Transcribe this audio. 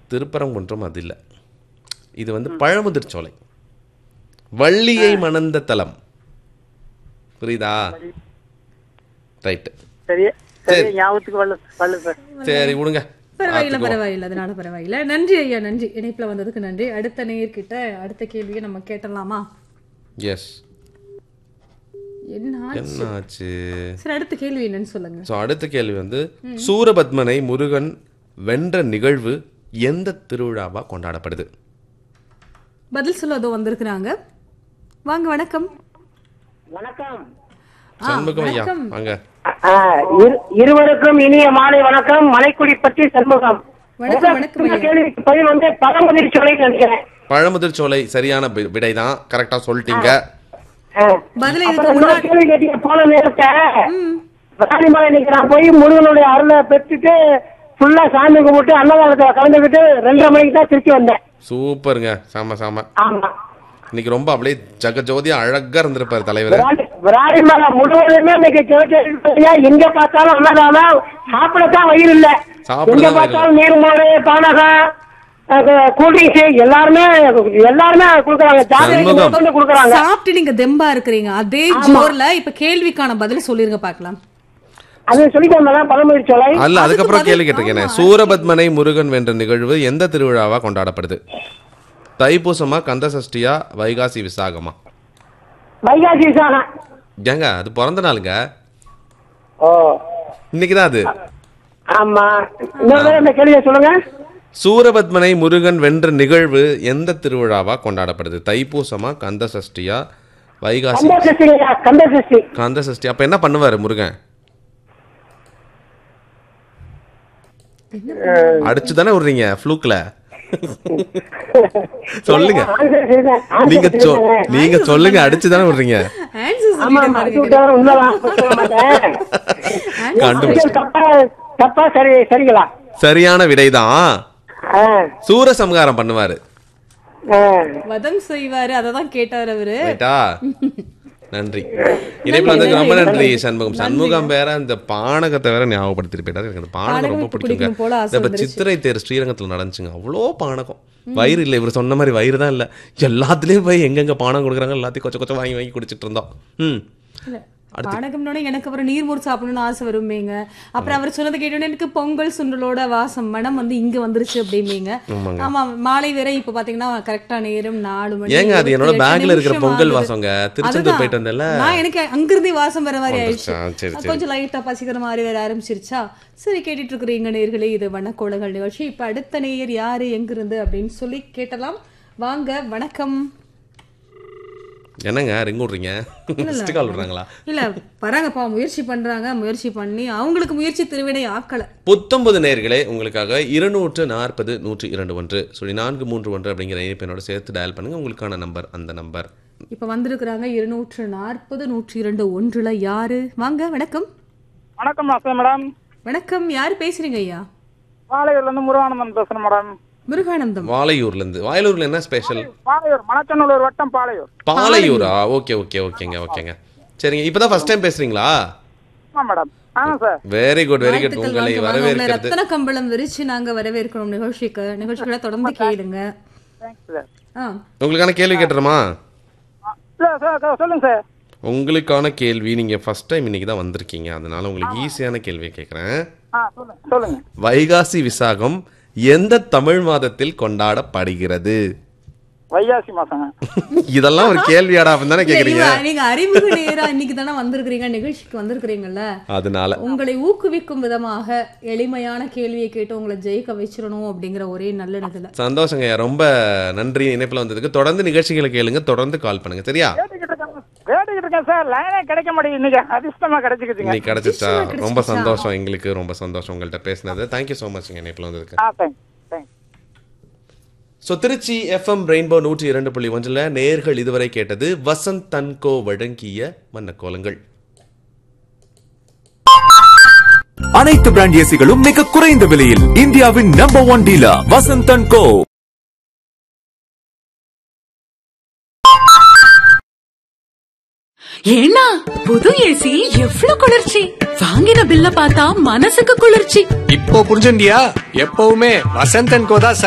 திருப்பரங்குன்றம் அது இல்லை இது வந்து பழமுதிர் சோலை வள்ளியை மணந்த தலம் புரியுதா ரைட்டு சரி சரி ஞாபகத்துக்கு வரல வரல சார் சரி விடுங்க பரவாயில்ல பரவாயில்ல அதனால பரவாயில்ல நன்றி ஐயா நன்றி இணைப்புல வந்ததுக்கு நன்றி அடுத்த நேயர்கிட்ட அடுத்த கேள்வியை நம்ம கேட்டலாமா எஸ் என்ன என்ன ஆச்சு சரி அடுத்த கேள்வி என்னன்னு சொல்லுங்க ஸோ அடுத்த கேள்வி வந்து சூரபத்மனை முருகன் வென்ற நிகழ்வு எந்த திருவிழாவா கொண்டாடப்படுது பதில் சொல்ல அதோ வந்திருக்கிறாங்க வாங்க வணக்கம் வணக்கம் சண்முகம் ஐயா வணக்கம். வாங்க ஆ, இரு- இருவருக்கும் இனிய மாலை வணக்கம் மலைக்குடி பற்றி சண்முகம் வணக்கம், வணக்கம் இந்த ஐயா. கேள்விக்கு பதில் வந்து பழமுதிர் சோலை நினைக்கிறேன் பழமுதிர் சோலை சரியான வி- விடைதான் கரெக்டா சொல்லிட்டீங்க ஆ. பதில இதுக்கு அப்புறம் இன்னொரு முன்னாடி கேள்வி கேட்டீங்க போன நேரத்தை ராணிமலை இன்னைக்கு நான் போய் முருகனுடைய அருளை பெற்றுட்டு ஃபுல்லா சாமி கும்பிட்டு அன்னதானத்துல கலந்துக்கிட்டு ரெண்டரை மணிக்கு தான் திருச்சி வந்தேன் சூப்பருங்க சாம சாம ஆமா இன்னைக்கு ரொம்ப அப்படியே ஜகஜோதியா அழகா இருந்திருப்பாரு தலைவர் விராலி- விராலிமலை முழுவதுமே இன்னைக்கு கேட்டு எங்க பார்த்தாலும் அன்னதானம் சாப்பிடத்தான் வயிறு இல்ல சாப்பிடத்தான் எங்க வயிறு பார்த்தாலும் நீர்மோடு பானகம் கூல்ட்ரிங்க்ஸ் எல்லாருமே எல்லாருமே கொடுக்குறாங்க சண்முகம். ஜாதகம் கொடுக்குறாங்க சாப்பிட்டு நீங்க தெம்பா இருக்கிறீங்க அதே ஜோர்ல இப்ப கேள்விக்கான பதில் சொல்லிருங்க பார்க்கலாம் அது சொல்லிட்டேன் மேடம் பழமொழி சோலை அல்ல அதுக்கப்புறம் பதில்- கேள்வி கேட்டிருக்கேன் ஆமா. சூரபத்மனை முருகன் வென்ற நிகழ்வு எந்த திருவிழாவா கொண்டாடப்படுது தைப்பூசமா கந்த சஷ்டியா வைகாசி விசாகமா வைகாசி விசாகம் ஏங்க அது பிறந்த நாளுங்க ஓ இன்னைக்கு தான் அது ஆமா இன்னொரு தடவை இந்த கேள்வியை சொல்லுங்க சூரபத்மனை முருகன் வென்ற நிகழ்வு எந்த திருவிழாவா கொண்டாடப்படுது தைப்பூசமா கந்த சஷ்டியா வைகாசி கந்த சஷ்டி கந்த சஷ்டி கந்த சஷ்டி அப்ப என்ன பண்ணுவாரு முருகன் அடிச்சு தானே விடுறீங்க ஃப்ளூக்ல சொல்லுங்க ஆன்சர் சரிதான். ஆன்சர் நீங்க சொ- சரிதாங்க. நீங்க சொல்லுங்க அடிச்சு தானே விடுறீங்க ஆன்சர் ஆமா சொல்லிட்டேன் ஆமா அடிச்சு பாருங்க விட்டா உண்மைதான் சொல்ல மாட்டேன் கண்டுபிடிச்சு தப்பா தப்பா சரி சரிங்களா சரியான விடைதான் ஆ, சூரசம்ஹாரம் பண்ணுவாரு ஆ. வதம் செய்வாரு அததான் கேட்டார் அவரு ரைட்டா நன்றி இணைப்புல வந்து ரொம்ப நன்றி சண்முகம் சண்முகம் வேற இந்த பானகத்தை வேற ஞாபகப்படுத்திட்டு போயிட்டாரு எனக்கு அந்த பானகம் பானகம் ரொம்ப இப்ப பிடிக்குங்க குடிக்கணும் போல ஆசை இந்த இப்ப வந்துருச்சு. சித்திரை தேர் ஸ்ரீரங்கத்துல நடந்துச்சுங்க அவ்வளோ பானகம் வயிறு இல்லை இவர் சொன்ன மாதிரி வயிறு தான் இல்லை எல்லாத்துலயும் போய் எங்கெங்க பானம் கொடுக்குறாங்க எல்லாத்தையும் கொச்ச கொச்ச வாங்கி வாங்கி குடிச்சிட்டு இருந்தோம் ம் இல்ல, பானகம்னோட எனக்கு அப்புறம் நீர்மோர் சாப்பிடணும்னு ஆசை வருமேங்க அப்புறம் அவர் சொன்னதை கேட்டோன்னே எனக்கு பொங்கல் சுண்டலோட வாசம் மனம் வந்து இங்க வந்துருச்சு அப்படிம்பீங்க ஆமா மாலை வேற இப்ப பாத்தீங்கன்னா கரெக்டா நேரம் நாலு மணி ஏங்க அது என்னோட இருபத்தி எட்டு பேக்ல இருக்கிற நிமிஷம் பொங்கல் ஆகுது. வாசங்க திருச்செந்தூர் அதுதான். போயிட்டு வந்தேன்ல நான் எனக்கு அங்கிருந்தே வாசம் வர மாதிரி ஆயிடுச்சு வந்துருச்சா? சரி, சரி. கொஞ்சம் லைட்டா பசிக்கிற மாதிரி வேற ஆரம்பிச்சிருச்சா சரி கேட்டுட்டு இருக்கிறீங்க நேர்களே இது வண்ணக்கோளங்கள் நிகழ்ச்சி இப்ப அடுத்த நேயர் யாரு எங்கிருந்து அப்படின்னு சொல்லி கேட்டலாம் வாங்க வணக்கம் என்னங்க ரிங் விடுறீங்க மிஸ்டு கால் விடுறாங்களா இல்ல வராங்கப்பா முயற்சி பண்றாங்க முயற்சி பண்ணி அவங்களுக்கு முயற்சி திருவினை ஆக்கல புத்தொன்பது நேர்களே உங்களுக்காக இருநூற்று நாற்பது நூற்றி இரண்டு ஒன்று சொல்லி நான்கு மூன்று ஒன்று அப்படிங்கிற இணைப்பினோட சேர்த்து டயல் பண்ணுங்க உங்களுக்கான நம்பர் அந்த நம்பர் இப்ப வந்திருக்கிறாங்க இருநூற்று நாற்பது நூற்றி இரண்டு ஒன்றுல யாரு வாங்க வணக்கம் வணக்கம் நசே மேடம் வணக்கம் யாரு பேசுறீங்க ஐயா பாளையூர்ல இருந்து முருகானந்தன் பேசுறேன் மேடம் முருகானந்தம் வாலையூர்ல இருந்து வாயலூர்ல என்ன ஸ்பெஷல் பாளையூர் மணச்சநல்லூர் வட்டம் பாளையூர் பாலையூரா ஓகே ஓகே ஓகேங்க ஓகேங்க சரிங்க இப்பதான் ஃபர்ஸ்ட் டைம் பேசுறீங்களா ஆமா மேடம் ஆமா sir very good very good வாழ்த்துக்கள், உங்களை வாழ்த்துக்கள். உங்களை வரவேற்கிறது ரத்தன கம்பளம் விரிச்சு நாங்க வரவேற்கிறோம் நிகழ்ச்சிக்கு நிகழ்ச்சிகளை தொடர்ந்து கேளுங்க தேங்க்ஸ் சார் ஆ உங்களுக்கான கேள்வி கேட்டுருமா இல்ல சார் சொல்லுங்க சார் உங்களுக்கான கேள்வி நீங்க ஃபர்ஸ்ட் டைம் இன்னைக்கு தான் வந்திருக்கீங்க அதனால உங்களுக்கு ஈஸியான கேள்வியை கேட்குறேன் ஆ சொல்லுங்க சொல்லுங்க வைகாசி விசாகம் எந்த தமிழ் மாதத்தில் கொண்டாடப்படுகிறது வைகாசி மாசங்க இதெல்லாம் ஒரு கேள்வியாடா அப்படின்னு தானே கேக்குறீங்க இல்ல, நீங்க அறிமுக நேரா இன்னைக்கு தானே வந்திருக்கிறீங்க நிகழ்ச்சிக்கு வந்திருக்கிறீங்கல்ல அதனால உங்களை ஊக்குவிக்கும் விதமாக எளிமையான கேள்வியை கேட்டு உங்களை ஜெயிக்க வச்சிடணும் அப்படிங்கிற ஒரே நல்ல இதுல சந்தோஷங்க ரொம்ப நன்றி இணைப்புல வந்ததுக்கு தொடர்ந்து நிகழ்ச்சிகளை கேளுங்க தொடர்ந்து கால் பண்ணுங்க சரியா கேட்டுக்கிட்டு இருக்கேன் கேட்டுக்கிட்டு இருக்கேன் சார் லைனே கிடைக்க மாட்டேங்குது இன்னைக்கு அதிர்ஷ்டமா கிடைச்சிக்கிச்சுங்க இன்னைக்கு கிடைச்சிச்சா நிச்சயமா ரொம்ப கிடைச்சிச்சா? சந்தோஷம் எங்களுக்கு ரொம்ப சந்தோஷம் உங்கள்கிட்ட பேசினது தேங்க்யூ ஸோ மச்ங்க இணைப்புல வந்ததுக்கு ஆ thanks thanks so Trichy FM Rainbow நூற்றி இரண்டு புள்ளி ஒன்றில் நேர்கள் இதுவரை கேட்டது வசந்த் தன்கோ வழங்கிய வண்ணக்கோலங்கள் அனைத்து பிராண்ட் ஏசிகளும் மிக குறைந்த விலையில் இந்தியாவின் number one dealer Vasanthan co ஏன்னா புது ஏசி எவ்ளோ குளிர்ச்சி வாங்கின பில்ல பார்த்தா மனசுக்கு குளிர்ச்சி இப்போ புரிஞ்சுண்டியா எப்பவுமே வசந்தன் கோதா